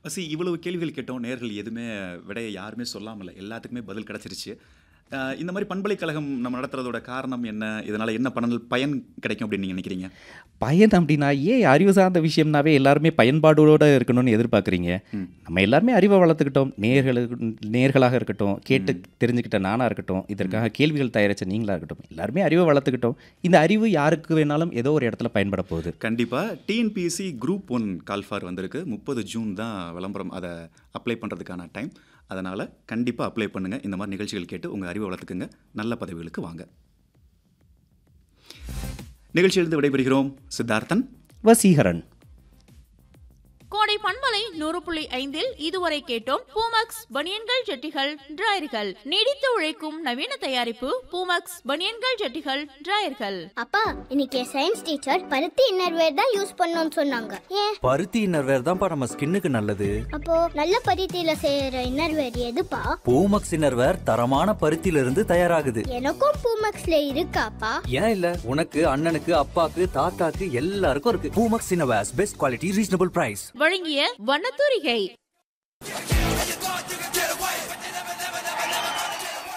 C இவ்வளவு கேள்விகள் கேட்டோம் நேர்கள் எதுவுமே விடையை யாருமே சொல்லாமல எல்லாத்துக்குமே பதில் கிடைச்சிருச்சு அஹ், இந்த மாதிரி பண்பலைக்கழகம் நம்ம நடத்துறதோட காரணம் என்ன இதனால என்ன பண்ணல் பயன் கிடைக்கும் அப்படின்னு நீங்க நினைக்கிறீங்க பயன் அப்படின்னா ஏன் அறிவு சார்ந்த விஷயம்னாவே எல்லாருமே பயன்பாடோட இருக்கணும்னு எதிர்பார்க்குறீங்க ம். நம்ம எல்லாருமே அறிவை வளர்த்துக்கிட்டோம் நேர்களுக்கு நேர்களாக இருக்கட்டும் கேட்டு தெரிஞ்சுக்கிட்ட நானாக இருக்கட்டும் இதற்காக கேள்விகள் தயாரித்த நீங்களாக இருக்கட்டும் எல்லாருமே அறிவை வளர்த்துக்கிட்டோம் இந்த அறிவு யாருக்கு வேணாலும் ஏதோ ஒரு இடத்துல பயன்பட போகுது கண்டிப்பா டிஎன்பிஎஸ்சி குரூப் ஒன் கால்ஃபார் வந்திருக்கு முப்பது ஜூன் தான் விளம்பரம் அதை அப்ளை பண்ணுறதுக்கான டைம் அதனால் கண்டிப்பாக அப்ளை பண்ணுங்கள் இந்த மாதிரி நிகழ்ச்சிகள் கேட்டு உங்கள் அறிவை வளர்த்துக்குங்க நல்ல பதவிகளுக்கு வாங்க நிகழ்ச்சியிலிருந்து விடைபெறுகிறோம் சித்தார்த்தன் வசீகரன் கோடை பண்பலை நூறு புள்ளி ஐந்தில் இதுவரை கேட்டோம் பூமக்ஸ் பனியன்கள் ஜட்டிகள் டிராயர்கள் நீடித்து உழைக்கும் நவீன தயாரிப்பு பூமக்ஸ் பனியன்கள் ஜட்டிகள் டிராயர்கள் அப்பா இன்னைக்கு சயின்ஸ் டீச்சர் பருத்தி இன்னர்வேர் தான் யூஸ் பண்ணணும்னு சொன்னாங்க ஏன் பருத்தி இன்னர்வேர் தான்ப்பா நம்ம ஸ்கின்னுக்கு நல்லது அப்போ நல்ல பருத்தியில செய்யற இன்னர்வேர் எதுப்பா பூமக்ஸ் இன்னர்வேர் தரமான பருத்தியில இருந்து தயாராகுது எனக்கும் பூமக்ஸ்ல இருக்காப்பா ஏன் இல்ல உனக்கு அண்ணனுக்கு அப்பாக்கு தாத்தாக்கு எல்லாருக்கும் இருக்கு Poomex innerwears best quality reasonable price வழங்கிய வண்ணத்தூரிகை